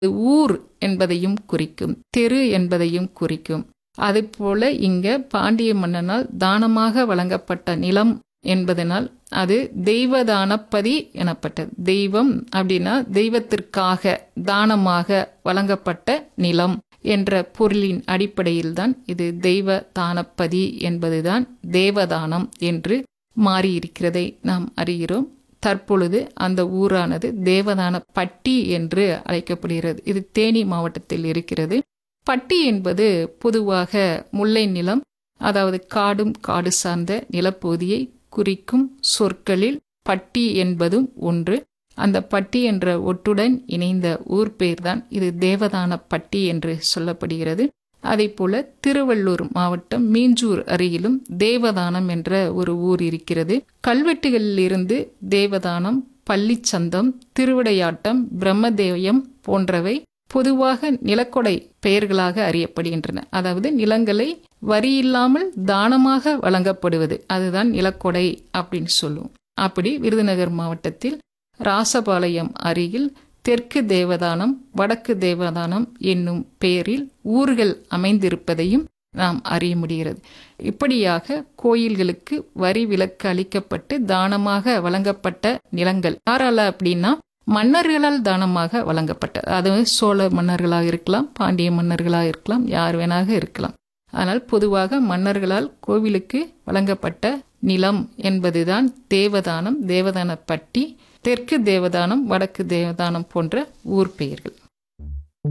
ஊர் என்பதையும் குறிக்கும் தெரு என்பதையும் குறிக்கும் அதுபோல இங்க பாண்டிய மன்னனால் தானமாக வழங்கப்பட்ட நிலம் என்பதனால் அது தெய்வதானப்பதி எனப்பட்டது தெய்வம் அப்படின்னா தெய்வத்திற்காக தானமாக வழங்கப்பட்ட நிலம் என்ற பொருளின் அடிப்படையில்தான் இது தெய்வ தானப்பதி என்பதுதான் தேவதானம் என்று மாறியிருக்கிறதை நாம் அறிகிறோம் தற்பொழுது அந்த ஊரானது தேவதான பட்டி என்று அழைக்கப்படுகிறது இது தேனி மாவட்டத்தில் இருக்கிறது பட்டி என்பது பொதுவாக முல்லை நிலம் அதாவது காடும் காடு சார்ந்த நிலப்பகுதியை குறிக்கும் சொற்களில் பட்டி என்பதும் ஒன்று அந்த பட்டி என்ற ஒட்டுடன் இணைந்த ஊர் பெயர்தான் இது தேவதான பட்டி என்று சொல்லப்படுகிறது அதே போல திருவள்ளூர் மாவட்டம் மீஞ்சூர் அருகிலும் தேவதானம் என்ற ஒரு ஊர் இருக்கிறது கல்வெட்டுகளிலிருந்து தேவதானம் பள்ளிச்சந்தம் திருவிடையாட்டம் பிரம்மதேயம் போன்றவை பொதுவாக நிலக்கொடை பெயர்களாக அறியப்படுகின்றன அதாவது நிலங்களை வரி இல்லாமல் தானமாக வழங்கப்படுவது அதுதான் நிலக்கொடை அப்படின்னு சொல்லுவோம் அப்படி விருதுநகர் மாவட்டத்தில் ராசபாளையம் அருகில் தெற்கு தேவதானம் வடக்கு தேவதானம் என்னும் பெயரில் ஊர்கள் அமைந்திருப்பதையும் நாம் அறிய முடிகிறது இப்படியாக கோயில்களுக்கு வரி விலக்கு அளிக்கப்பட்டு தானமாக வழங்கப்பட்ட நிலங்கள் யாரால அப்படின்னா மன்னர்களால் தானமாக வழங்கப்பட்டது அது சோழ மன்னர்களாக இருக்கலாம் பாண்டிய மன்னர்களாக இருக்கலாம் யார் வேணாக இருக்கலாம் ஆனால் பொதுவாக மன்னர்களால் கோவிலுக்கு வழங்கப்பட்ட நிலம் என்பதுதான் தேவதானம் தேவதான பட்டி தெற்கு தேவதானம் வடக்கு தேவதானம் போன்ற ஊர் பெயர்கள்